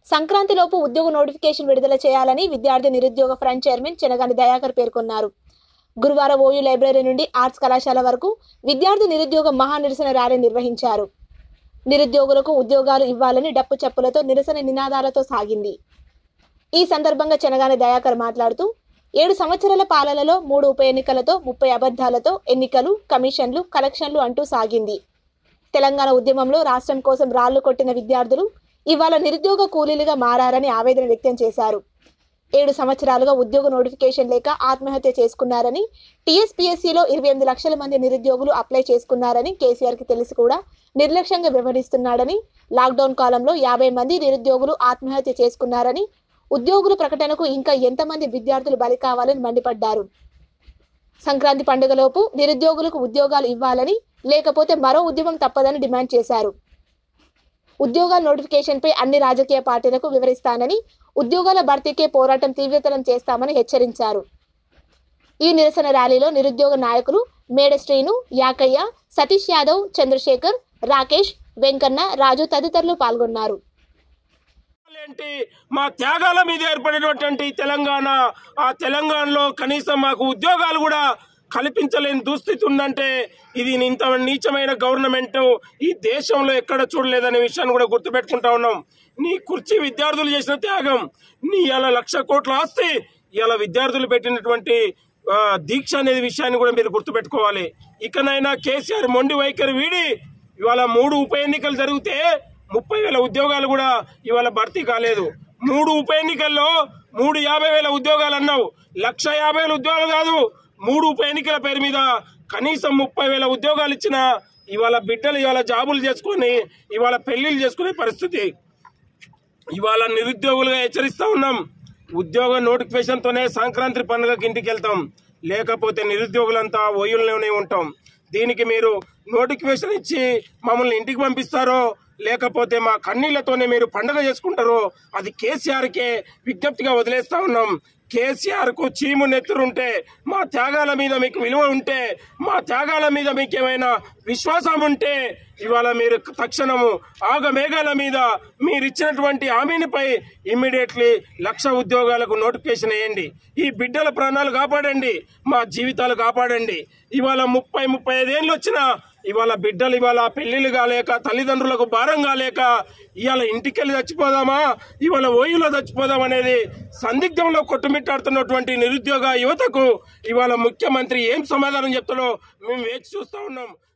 సంక్రాంతిలోపు ఉద్యోగ నోటిఫికేషన్ విడుదల చేయాలని విద్యార్థి నిరుద్యోగ ఫ్రంట్ చైర్మన్ చెనగాని దయాకర్ పేర్కొన్నారు గురువారం ఓయూ లైబ్రరీ నుండి ఆర్ట్స్ కళాశాల వరకు విద్యార్థి నిరుద్యోగ మహా నిరసన ర్యాలీ నిర్వహించారు నిరుద్యోగులకు ఉద్యోగాలు ఇవ్వాలని డప్పు చప్పులతో నిరసన నినాదాలతో సాగింది ఈ సందర్భంగా చెనగాని దయాకర్ మాట్లాడుతూ ఏడు సంవత్సరాల పాలనలో మూడు ఉప ఎన్నికలతో ముప్పై అబద్ధాలతో ఎన్నికలు కమిషన్లు కలెక్షన్లు అంటూ సాగింది తెలంగాణ ఉద్యమంలో రాష్ట్రం కోసం రాళ్లు కొట్టిన విద్యార్థులు ఇవాళ నిరుద్యోగ కూలీలుగా మారారని ఆవేదన వ్యక్తం చేశారు ఏడు సంవత్సరాలుగా ఉద్యోగ నోటిఫికేషన్ లేక ఆత్మహత్య చేసుకున్నారని టీఎస్పీఎస్సీలో ఇరవై ఎనిమిది లక్షల మంది నిరుద్యోగులు అప్లై చేసుకున్నారని కేసీఆర్కి తెలిసి కూడా నిర్లక్ష్యంగా వ్యవహరిస్తున్నాడని లాక్డౌన్ కాలంలో యాభై మంది నిరుద్యోగులు ఆత్మహత్య చేసుకున్నారని ఉద్యోగుల ప్రకటనకు ఇంకా ఎంతమంది విద్యార్థులు బలి కావాలని మండిపడ్డారు సంక్రాంతి పండుగలోపు నిరుద్యోగులకు ఉద్యోగాలు ఇవ్వాలని లేకపోతే మరో ఉద్యమం తప్పదని డిమాండ్ చేశారు ఉద్యోగాల నోటిఫికేషన్పై అన్ని రాజకీయ పార్టీలకు వివరిస్తానని ఉద్యోగాల భర్తీకే పోరాటం తీవ్రతరం చేస్తామని హెచ్చరించారు ఈ నిరసన ర్యాలీలో నిరుద్యోగ నాయకులు మేడ శ్రీను యాకయ్య సతీష్ యాదవ్ చంద్రశేఖర్ రాకేష్ వెంకన్న రాజు తదితరులు పాల్గొన్నారు ఏంటి మా త్యాగాల మీద ఏర్పడినటువంటి తెలంగాణ ఆ తెలంగాణలో కనీసం మాకు ఉద్యోగాలు కూడా కల్పించలేని దుస్థితి ఉందంటే ఇది ఇంత నీచమైన గవర్నమెంట్ ఈ దేశంలో ఎక్కడ చూడలేదనే విషయాన్ని కూడా గుర్తుపెట్టుకుంటా ఉన్నాం నీ కుర్చీ విద్యార్థులు చేసిన త్యాగం నీ ఇలా లక్ష కోట్ల ఆస్తి ఇలా విద్యార్థులు పెట్టినటువంటి ఆ, దీక్ష అనేది విషయాన్ని కూడా మీరు గుర్తుపెట్టుకోవాలి ఇకనైనా కేసీఆర్ మొండి వైఖరి వీడి ఇవాళ మూడు ఉప ఎన్నికలు జరిగితే ముప్పై వేల ఉద్యోగాలు కూడా ఇవాళ భర్తీ కాలేదు మూడు ఉప ఎన్నికల్లో మూడు యాభై వేల ఉద్యోగాలు అన్నావు లక్ష యాభై వేల ఉద్యోగాలు కాదు మూడు ఉప ఎన్నికల పేరు మీద కనీసం ముప్పై వేల ఉద్యోగాలు ఇచ్చిన ఇవాళ బిడ్డలు ఇవాళ జాబులు చేసుకొని ఇవాళ పెళ్లిళ్ళు చేసుకునే పరిస్థితి ఇవాళ నిరుద్యోగులుగా హెచ్చరిస్తా ఉన్నాం ఉద్యోగ నోటిఫికేషన్తోనే సంక్రాంతి పండుగకి ఇంటికి వెళ్తాం లేకపోతే నిరుద్యోగులంతా ఓయుల్లోనే ఉంటాం దీనికి మీరు నోటిఫికేషన్ ఇచ్చి మమ్మల్ని ఇంటికి పంపిస్తారో లేకపోతే మా కన్నీళ్లతోనే మీరు పండుగ చేసుకుంటారో అది కేసీఆర్కే విజ్ఞప్తిగా వదిలేస్తా ఉన్నాం కేసీఆర్ కు చీము నెత్తురుంటే మా త్యాగాల మీద మీకు విలువ ఉంటే మా త్యాగాల మీద మీకు ఏమైనా విశ్వాసం ఉంటే ఇవాళ మీరు తక్షణము ఆగమేఘాల మీద మీరు ఇచ్చినటువంటి హామీనిపై ఇమ్మీడియట్లీ లక్ష ఉద్యోగాలకు నోటిఫికేషన్ వేయండి ఈ బిడ్డల ప్రాణాలు కాపాడండి మా జీవితాలు కాపాడండి ఇవాళ ముప్పై ముప్పై ఐదేళ్ళు వచ్చినా ఇవాళ బిడ్డలు ఇవాళ పెళ్లిళ్ళు కాలేక తల్లిదండ్రులకు భారం కాలేక ఇవాళ ఇంటికెళ్ళి చచ్చిపోదామా ఇవాళ ఓయిలో చచ్చిపోదాం అనేది సందిగ్ధంలో కొట్టుమిట్టాడుతున్నటువంటి నిరుద్యోగ యువతకు ఇవాళ ముఖ్యమంత్రి ఏం సమాధానం చెప్తాడో మేము వేచి చూస్తా ఉన్నాం